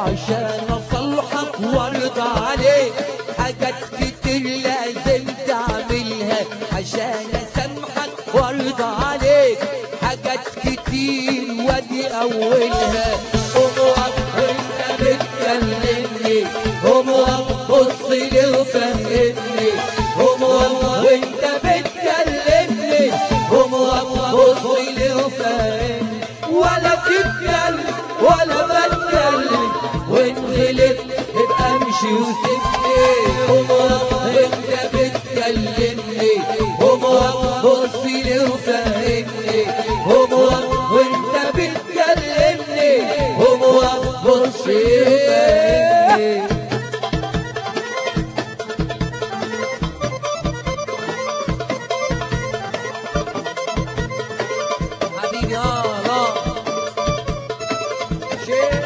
عشان اصلحك وارضى عليك حاجات كتير لازم تعملها عشان اسامحك وارضى عليك حاجات كتير وادي اولها امك وانت بتكلمني امك بص لي وفهمني امك وانت بتكلمني امك بص لي وفهمني ولا تتكلم ولا بتكلم وان غلبت ابقى امشي وسيبني امك وانت بتكلمني امك بص لي وفهمني امك وانت بتكلمني امك بص لي وفهمني حبيبي اه اه شيء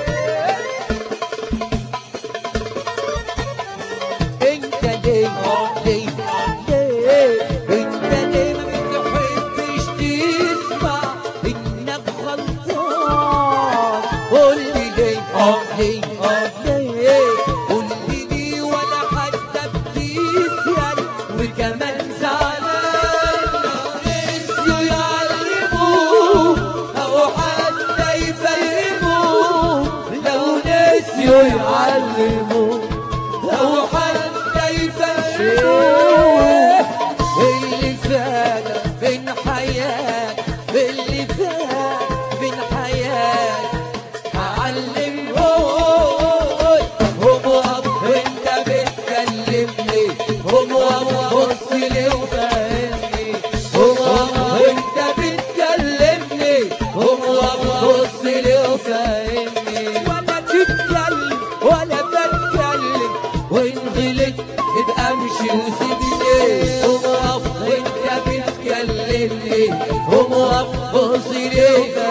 انت ليه ليه ليه انت ليه ما بتحبش تسمع انك غلطان قول لي ليه اه ليه اه ليه قول لي ليه ولا حتى بتسأل وكمان زعلان نسيوا يعلموه او حتى يفهموه لو نسيوا يعلموه لو حتى يفهموه اللي فات بين حياة اللي فات بين حياة هعلمه هو انت بتكلمني هو بص لي وفهمني هو انت بتكلمني هو بص لي وفهمني ولا تتكلم ولا بتكلم وان غلط ابقى امشي وسيبني هو انت بتكلمني هو بص لي وفهمني